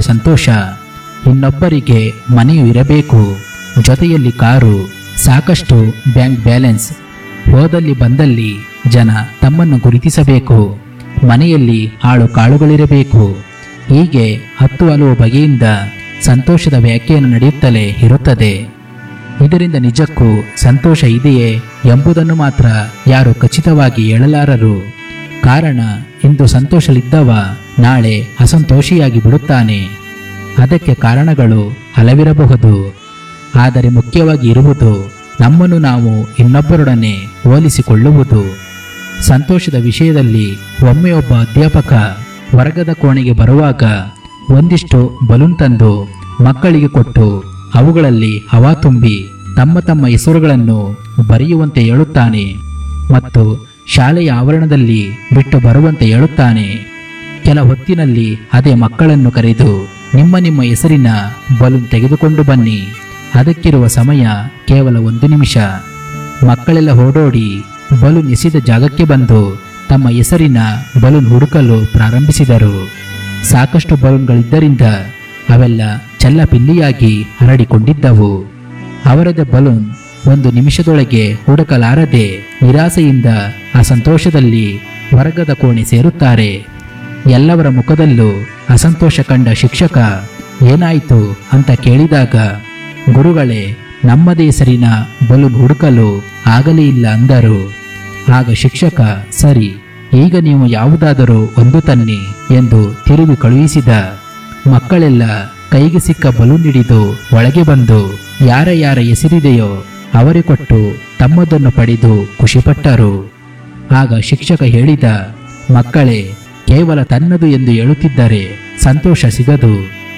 ಸಂತೋಷ ಇನ್ನೊಬ್ಬರಿಗೆ ಮನೆಯು ಇರಬೇಕು ಜೊತೆಯಲ್ಲಿ ಕಾರು ಸಾಕಷ್ಟು ಬ್ಯಾಂಕ್ ಬ್ಯಾಲೆನ್ಸ್ ಹೋದಲ್ಲಿ ಬಂದಲ್ಲಿ ಜನ ತಮ್ಮನ್ನು ಗುರುತಿಸಬೇಕು ಮನೆಯಲ್ಲಿ ಆಳು ಕಾಳುಗಳಿರಬೇಕು ಹೀಗೆ ಹತ್ತು ಹಲವು ಬಗೆಯಿಂದ ಸಂತೋಷದ ವ್ಯಾಖ್ಯಾನ ನಡೆಯುತ್ತಲೇ ಇರುತ್ತದೆ ಇದರಿಂದ ನಿಜಕ್ಕೂ ಸಂತೋಷ ಇದೆಯೇ ಎಂಬುದನ್ನು ಮಾತ್ರ ಯಾರು ಖಚಿತವಾಗಿ ಹೇಳಲಾರರು ಕಾರಣ ಇಂದು ಸಂತೋಷಲಿದ್ದವ ನಾಳೆ ಅಸಂತೋಷಿಯಾಗಿ ಬಿಡುತ್ತಾನೆ ಅದಕ್ಕೆ ಕಾರಣಗಳು ಹಲವಿರಬಹುದು ಆದರೆ ಮುಖ್ಯವಾಗಿ ಇರುವುದು ನಮ್ಮನ್ನು ನಾವು ಇನ್ನೊಬ್ಬರೊಡನೆ ಹೋಲಿಸಿಕೊಳ್ಳುವುದು ಸಂತೋಷದ ವಿಷಯದಲ್ಲಿ ಒಮ್ಮೆ ಒಬ್ಬ ಅಧ್ಯಾಪಕ ವರ್ಗದ ಕೋಣೆಗೆ ಬರುವಾಗ ಒಂದಿಷ್ಟು ಬಲೂನ್ ತಂದು ಮಕ್ಕಳಿಗೆ ಕೊಟ್ಟು ಅವುಗಳಲ್ಲಿ ಹವಾ ತುಂಬಿ ತಮ್ಮ ತಮ್ಮ ಹೆಸರುಗಳನ್ನು ಬರೆಯುವಂತೆ ಹೇಳುತ್ತಾನೆ ಮತ್ತು ಶಾಲೆಯ ಆವರಣದಲ್ಲಿ ಬಿಟ್ಟು ಬರುವಂತೆ ಹೇಳುತ್ತಾನೆ ಕೆಲ ಹೊತ್ತಿನಲ್ಲಿ ಅದೇ ಮಕ್ಕಳನ್ನು ಕರೆದು ನಿಮ್ಮ ನಿಮ್ಮ ಹೆಸರಿನ ಬಲೂನ್ ತೆಗೆದುಕೊಂಡು ಬನ್ನಿ ಅದಕ್ಕಿರುವ ಸಮಯ ಕೇವಲ ಒಂದು ನಿಮಿಷ ಮಕ್ಕಳೆಲ್ಲ ಓಡೋಡಿ ಬಲೂನ್ ಎಸೆದ ಜಾಗಕ್ಕೆ ಬಂದು ತಮ್ಮ ಹೆಸರಿನ ಬಲೂನ್ ಹುಡುಕಲು ಪ್ರಾರಂಭಿಸಿದರು ಸಾಕಷ್ಟು ಬಲೂನ್ಗಳಿದ್ದರಿಂದ ಅವೆಲ್ಲ ಚೆಲ್ಲಪಿಲ್ಲಿಯಾಗಿ ಹರಡಿಕೊಂಡಿದ್ದವು ಅವರದ ಬಲೂನ್ ಒಂದು ನಿಮಿಷದೊಳಗೆ ಹುಡುಕಲಾರದೆ ನಿರಾಸೆಯಿಂದ ಅಸಂತೋಷದಲ್ಲಿ ವರ್ಗದ ಕೋಣೆ ಸೇರುತ್ತಾರೆ ಎಲ್ಲವರ ಮುಖದಲ್ಲೂ ಅಸಂತೋಷ ಕಂಡ ಶಿಕ್ಷಕ ಏನಾಯಿತು ಅಂತ ಕೇಳಿದಾಗ ಗುರುಗಳೇ ನಮ್ಮದೇ ಹೆಸರಿನ ಬಲೂನ್ ಹುಡುಕಲು ಆಗಲೇ ಇಲ್ಲ ಅಂದರು ಆಗ ಶಿಕ್ಷಕ ಸರಿ ಈಗ ನೀವು ಯಾವುದಾದರೂ ಒಂದು ತನ್ನಿ ಎಂದು ತಿರುಗಿ ಕಳುಹಿಸಿದ ಮಕ್ಕಳೆಲ್ಲ ಕೈಗೆ ಸಿಕ್ಕ ಬಲೂನ್ ಹಿಡಿದು ಒಳಗೆ ಬಂದು ಯಾರ ಯಾರ ಹೆಸರಿದೆಯೋ ಅವರೇ ಕೊಟ್ಟು ತಮ್ಮದನ್ನು ಪಡೆದು ಖುಷಿಪಟ್ಟರು ಆಗ ಶಿಕ್ಷಕ ಹೇಳಿದ ಮಕ್ಕಳೇ ಕೇವಲ ತನ್ನದು ಎಂದು ಹೇಳುತ್ತಿದ್ದರೆ ಸಂತೋಷ ಸಿಗದು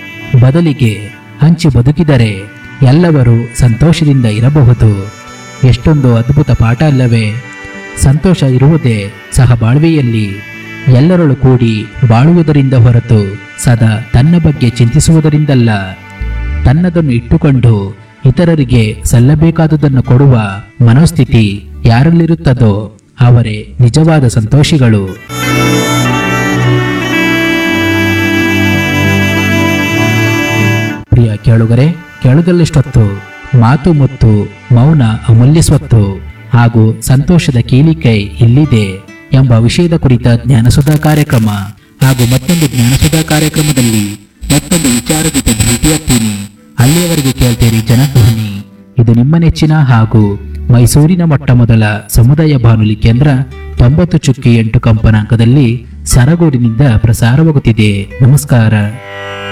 ಬದಲಿಗೆ ಹಂಚಿ ಬದುಕಿದರೆ ಎಲ್ಲರೂ ಸಂತೋಷದಿಂದ ಇರಬಹುದು ಎಷ್ಟೊಂದು ಅದ್ಭುತ ಪಾಠ ಅಲ್ಲವೇ ಸಂತೋಷ ಇರುವುದೇ ಸಹಬಾಳ್ವೆಯಲ್ಲಿ ಎಲ್ಲರಳು ಕೂಡಿ ಬಾಳುವುದರಿಂದ ಹೊರತು ಸದಾ ತನ್ನ ಬಗ್ಗೆ ಚಿಂತಿಸುವುದರಿಂದಲ್ಲ ತನ್ನದನ್ನು ಇಟ್ಟುಕೊಂಡು ಇತರರಿಗೆ ಸಲ್ಲಬೇಕಾದುದನ್ನು ಕೊಡುವ ಮನೋಸ್ಥಿತಿ ಯಾರಲ್ಲಿರುತ್ತದೋ ಅವರೇ ನಿಜವಾದ ಸಂತೋಷಿಗಳು ಪ್ರಿಯ ಕೇಳುಗರೆ ಕೇಳುಗಲ್ಲಿಷ್ಟೊತ್ತು ಮಾತು ಮುತ್ತು ಮೌನ ಅಮೂಲ್ಯ ಸ್ವತ್ತು ಹಾಗೂ ಸಂತೋಷದ ಕೀಲಿಕೈ ಇಲ್ಲಿದೆ ಎಂಬ ವಿಷಯದ ಕುರಿತ ಜ್ಞಾನಸುಧಾ ಕಾರ್ಯಕ್ರಮ ಹಾಗೂ ಮತ್ತೊಂದು ಜ್ಞಾನಸುಧಾ ಕಾರ್ಯಕ್ರಮದಲ್ಲಿ ಮತ್ತೊಂದು ವಿಚಾರ ಜೊತೆ ಭೇಟಿಯಾಗ್ತೀನಿ ಅಲ್ಲಿಯವರೆಗೆ ಕೇಳ್ತೀರಿ ಜನಧ್ವನಿ ಇದು ನಿಮ್ಮ ನೆಚ್ಚಿನ ಹಾಗೂ ಮೈಸೂರಿನ ಮೊಟ್ಟ ಮೊದಲ ಸಮುದಾಯ ಬಾನುಲಿ ಕೇಂದ್ರ ತೊಂಬತ್ತು ಚುಕ್ಕಿ ಎಂಟು ಕಂಪನಾಂಕದಲ್ಲಿ ಸರಗೂರಿನಿಂದ ಪ್ರಸಾರವಾಗುತ್ತಿದೆ ನಮಸ್ಕಾರ